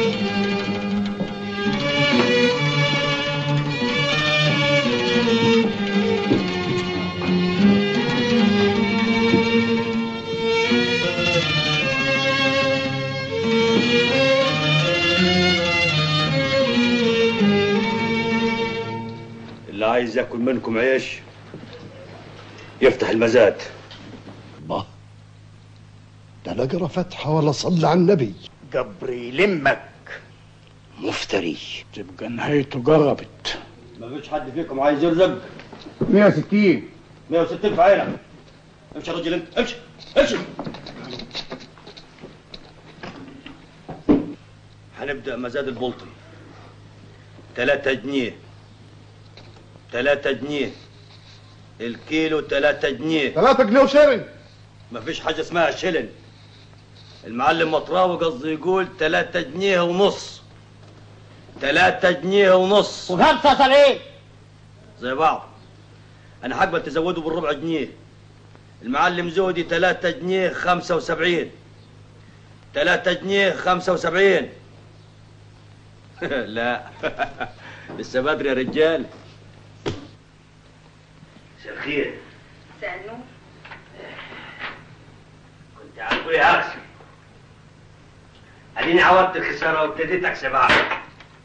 اللي عايز ياكل منكم عيش يفتح المزاد الله ده لا قرا فتحة ولا صلى على النبي جبري لمك مفتري تبقى نهايته قربت ما فيش حد فيكم عايز يرزق 160 160 في عينك امشي يا راجل انت امشي امشي هنبدأ مزاد البلطي 3 جنيه 3 جنيه الكيلو 3 جنيه 3 جنيه وشرن مفيش حاجة اسمها شلن المعلم مطراوي قصدي يقول 3 جنيه ونص 3 جنيه ونص وخمسة صليب زي بعض انا هقبل تزوده بالربع جنيه المعلم زودي 3 جنيه 75 3 جنيه 75 لا لسه بدري يا رجال مساء الخير سألنوه كنت هتقول يا هرسي اديني عوضت الخساره وابتديت اكسبها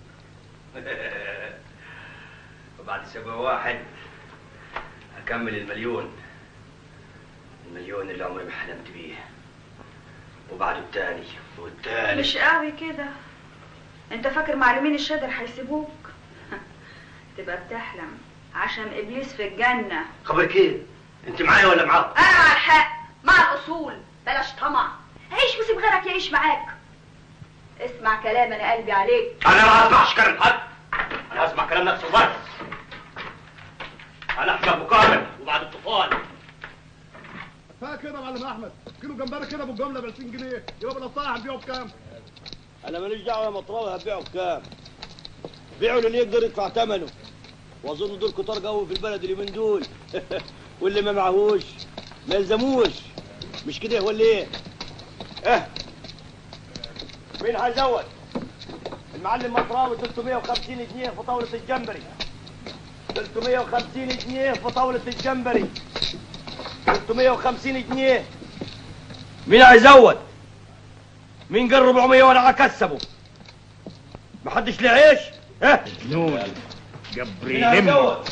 وبعد سبع واحد اكمل المليون المليون اللي عمري ما حلمت بيه وبعده التاني والتالت مش قوي كده انت فاكر معلمين الشادر هيسيبوك تبقى بتحلم عشان ابليس في الجنه خبرك ايه؟ انت معايا ولا معاه؟ انا على الحق مع الاصول بلاش طمع عيش وسيب غيرك يعيش معاك اسمع كلام انا قلبي عليك انا ما اسمعش كلام حد انا اسمع كلام نفسي وبس انا احمد مكامل وبعد الطوفان كفايه كده يا معلم احمد كيلو جمبري كده بالجمله ب 20 جنيه يبقى بالقطاع هنبيعه بكام؟ انا ماليش دعوه يا مطراوي هبيعه بكام بيعوا للي يقدر يدفع ثمنه واظن دول كتار قوي في البلد اللي من دول واللي ما معهوش ما يلزموش مش كده ولا ايه؟ اه مين هيزود؟ المعلم مطراوي 350 جنيه في طاولة الجمبري 350 جنيه في طاولة الجمبري 350 جنيه مين هيزود؟ مين قال 400 وانا هكسبه؟ محدش ليه عيش؟ ها؟ نون جبري مين لمك هيزود؟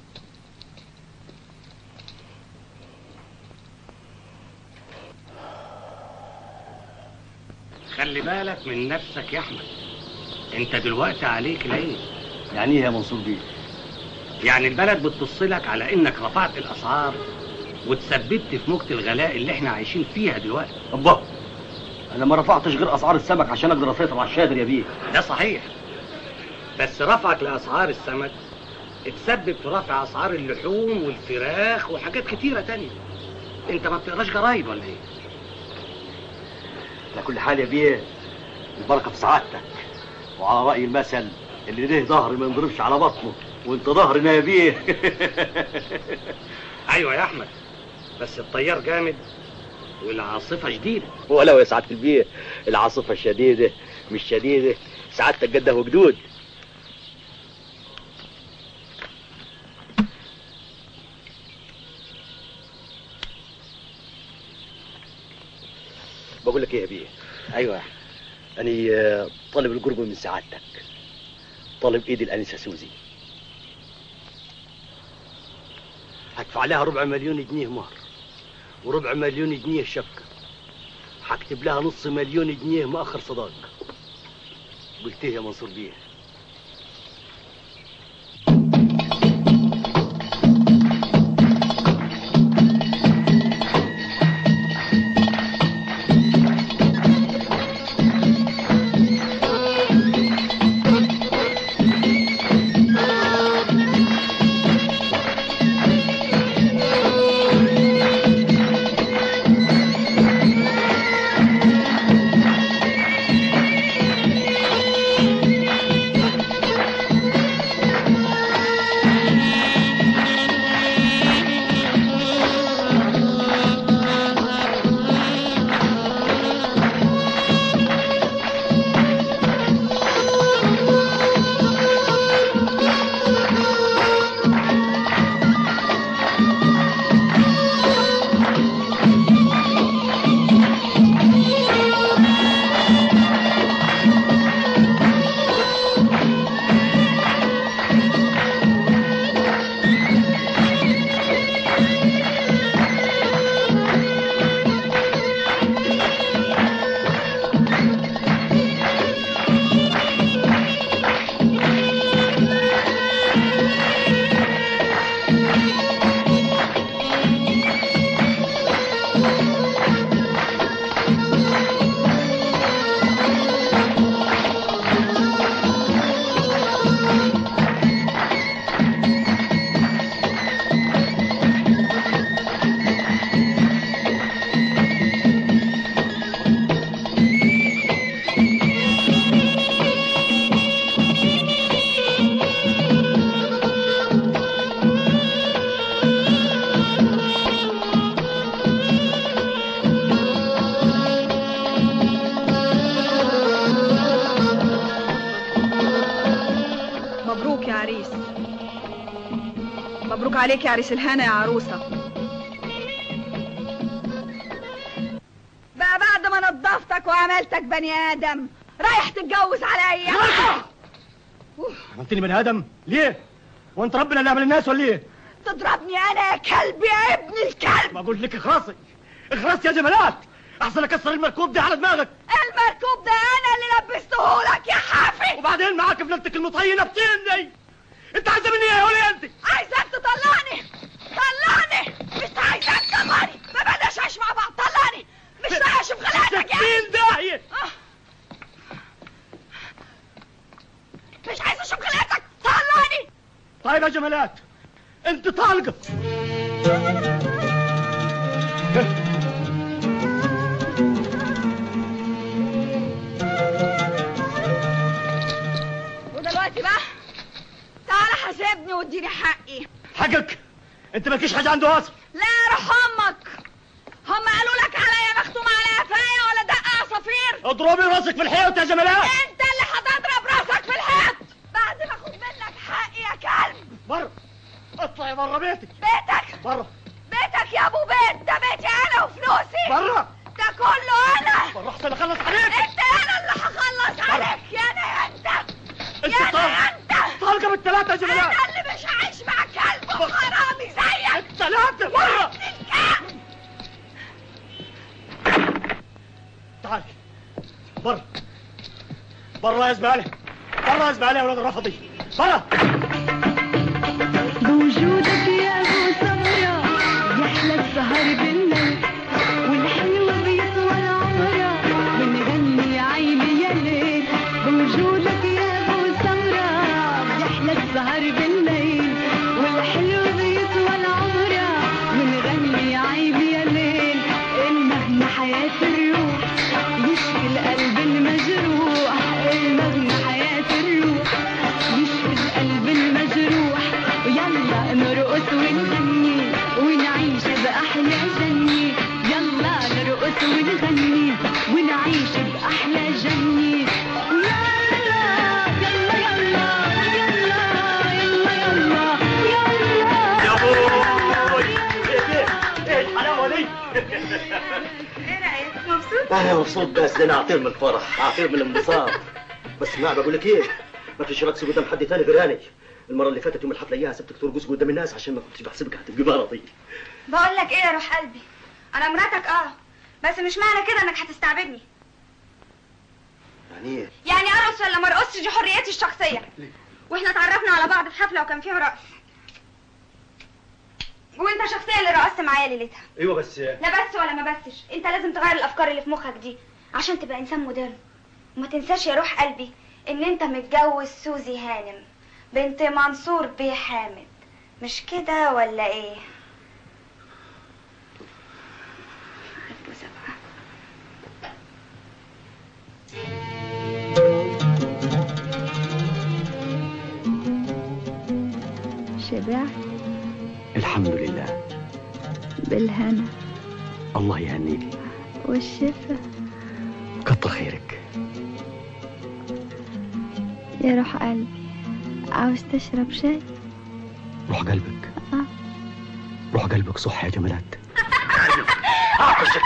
خلي بالك من نفسك يا احمد انت دلوقتي عليك العين يعني ايه يا منصور بيه؟ يعني البلد بتبصلك على انك رفعت الاسعار وتسببت في موجة الغلاء اللي احنا عايشين فيها دلوقتي الله انا ما رفعتش غير اسعار السمك عشان اقدر اسيطر على الشادر يا بيه ده صحيح بس رفعك لاسعار السمك اتسبب في رفع اسعار اللحوم والفراخ وحاجات كتيرة تانية انت ما بتقراش جرايد ولا ايه على كل حال يا بيه البركه في سعادتك وعلى راي المثل اللي ليه ظهر ما ينضربش على بطنه وانت ظهرنا يا بيه ايوه يا احمد بس الطيار جامد والعاصفة شديدة ولو يا سعاده البيه العاصفه الشديده مش شديده سعادتك قده وجدود بقول لك ايه يا بيه ايوه يا احمد أنا آه، طالب القرب من سعادتك طالب إيدي الأنسة سوزي هدفع لها ربع مليون جنيه مهر وربع مليون جنيه شبكة هكتب لها نص مليون جنيه مؤخر صداق قلت إيه يا منصور بيه العريس مبروك عليك يا عريس الهنا يا عروسة بقى بعد ما نظفتك وعملتك بني آدم رايح تتجوز عليا عملتني بني ادم ليه وانت ربنا اللي عمل الناس ولا ايه تضربني أنا يا كلب يا ابن الكلب ما اقول لك اخرسي اخرسي يا جمالات احسن اكسر المركوب دي على دماغك المركوب ده أنا اللي لبستهولك يا حافي وبعدين معاك فلتك المطينه بتين دي انت عايزه مني ايه يا ولي انت عايزك تطلعني طلعني مش عايزك تطلعني ما بدناش عايش مع بعض طلعني مش رايح اشوف غلاتك يا ستين داهيه مش عايز اشوف غلاتك طلعني طيب يا جمالات انت طالقه ودلوقتي بقى تعالى حاسبني واديني حقي حقك انت مالكيش حاجه عنده اصل لا يا روح امك هم قالوا لك عليا مختوم على قفايا ولا دق عصافير اضربي راسك في الحيط يا جمالات انت اللي هتضرب راسك في الحيط بعد ما اخد منك حقي يا كلب بره اطلعي بره بيتك بيتك بره بيتك يا ابو بيت ده بيتي انا وفلوسي بره ده كله انا بره احسن اخلص عليك انت انا اللي هخلص عليك يا انا يا انت انت يا انا طالقه يا انت طالقه بالثلاثه يا جمالات انا اللي مش عايش مع كلب وحرامي زيك الثلاثه بره تعالي بره بره يا زباله بره يا زباله يا ولاد الرفضي بره بوجودك يا ابو سمرة يحلى السهر بالليل والحلوة بيطول عمرها بنغني عيني يا ليل بوجودك يا ابو سمرة يحلى السهر بالليل والحلوة بيطول عمرها بنغني عيني يا ليل المغنى حياة الروح يشفي القلب المجروح المغنى حياة الروح يشفي القلب المجروح ويلا نرقص ونغني ونعيش بأحلى جنة يلا نرقص ونغني ونعيش بأحلى جنة يلا يلا يلا يلا يلا يلا يلا يا ابوي ايه ايه الحلاوه دي ايه رايك مبسوط انا مبسوط بس ده انا عطير من الفرح عطير من الانبساط بس ما بقول لك ايه ما فيش رقص قدام حد تاني غيراني المره اللي فاتت يوم الحفله اياها سبتك ترقص قدام الناس عشان ما كنتش بحسبك هتبقي مرضي بقول لك ايه يا روح قلبي انا مراتك اه بس مش معنى كده انك هتستعبدني يعني ايه يعني ارقص ولا ما ارقصش دي حريتي الشخصيه واحنا اتعرفنا على بعض في حفله وكان فيها رقص وانت شخصيا اللي رقصت معايا ليلتها ايوه بس لا بس ولا ما بسش انت لازم تغير الافكار اللي في مخك دي عشان تبقى انسان مودرن وما تنساش يا روح قلبي ان انت متجوز سوزي هانم بنت منصور بيه حامد مش كده ولا ايه عجوزة بقى. شبعت الحمد لله بالهنا الله يهنيكي والشفا كتر خيرك يا روح قلبي عاوز تشرب شاي روح قلبك آه. روح قلبك صح يا جمالات اعطشك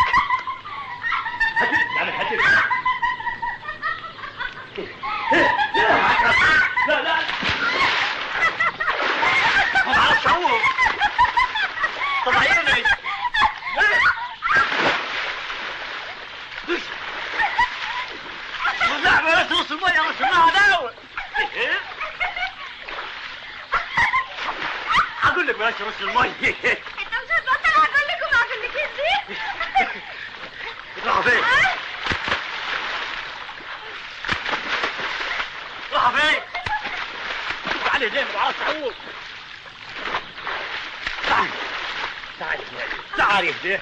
يعني حدك لا لا ما بعرفش اعوم طب عيوني لا ما تغص المية انا سمعها داوي اقول لك بلاش رش المية انت مش هتبطل هقول لكم هقول لك ازاي راح فين؟ راح فين؟ تعالي زين ما بعرفش اعوم تعالي تعالي تعالي اهدي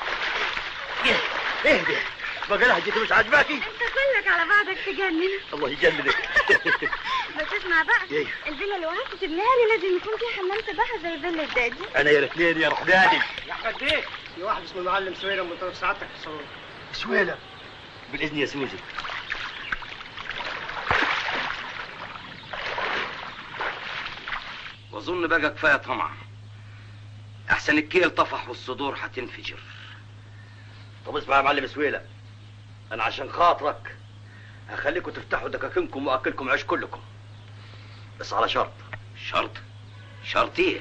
اهدي بقى لهجتي مش عاجباكي انت كلك على بعضك تجنن الله يجننك بس اسمع بقى ايه؟ الفيلا اللي وراك تبنيها لي لازم يكون فيها حمام سباحه زي فيلا الدادي انا يا ريتنين يا رحداني يا احمد بيه في واحد اسمه المعلم سويرة منطقه سعادتك في الصالون سويلة بالاذن يا سوزي واظن بقى كفايه طمع احسن الكيل طفح والصدور هتنفجر طب اسمع يا معلم سويلة انا عشان خاطرك هخليكم تفتحوا دكاكينكم واكلكم عيش كلكم بس على شرط شرط شرط ايه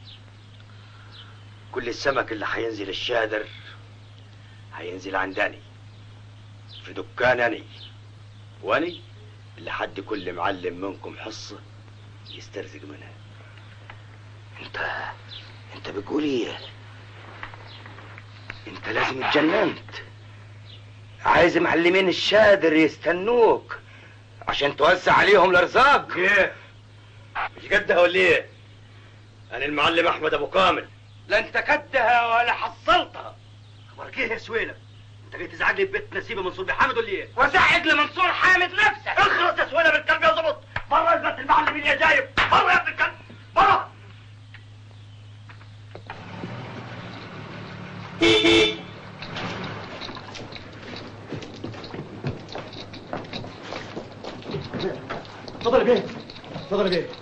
كل السمك اللي هينزل الشادر هينزل عندني في دكانني واني اللي حد كل معلم منكم حصة يسترزق منها انت انت بتقول ايه انت لازم اتجننت عايز معلمين الشادر يستنوك عشان توزع عليهم الارزاق ايه مش قدها ولا ايه انا المعلم احمد ابو كامل لا انت كدها ولا حصلتها اخبارك ايه يا سويلة انت جاي تزعج لي في بيت نسيبه منصور بحامد ولا ايه وزعج لمنصور حامد نفسك اخلص يا سويلة بالكلب يا ظبط بره اثبت المعلمين يا جايب بره يا ابن الكلب بره اتفضل يا بيه اتفضل يا بيه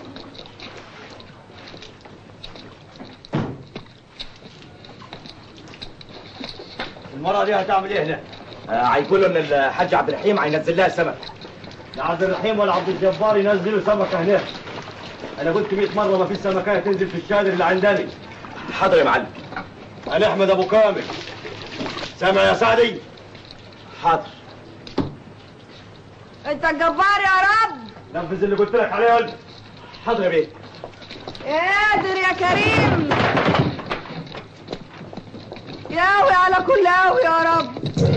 المرة دي هتعمل ايه هنا؟ هيقولوا ان الحاج عبد الرحيم هينزل لها سمك لا عبد الرحيم ولا عبد الجبار ينزلوا سمكه هناك انا قلت 100 مره ما فيش سمكه تنزل في الشادر اللي عندنا حاضر يا معلم انا احمد ابو كامل سامع يا سعدي حاضر انت الجبار يا رب نفذ اللي قلت لك عليه يا ولد حاضر يا بيه قادر يا كريم ياوي على كل قوي يا رب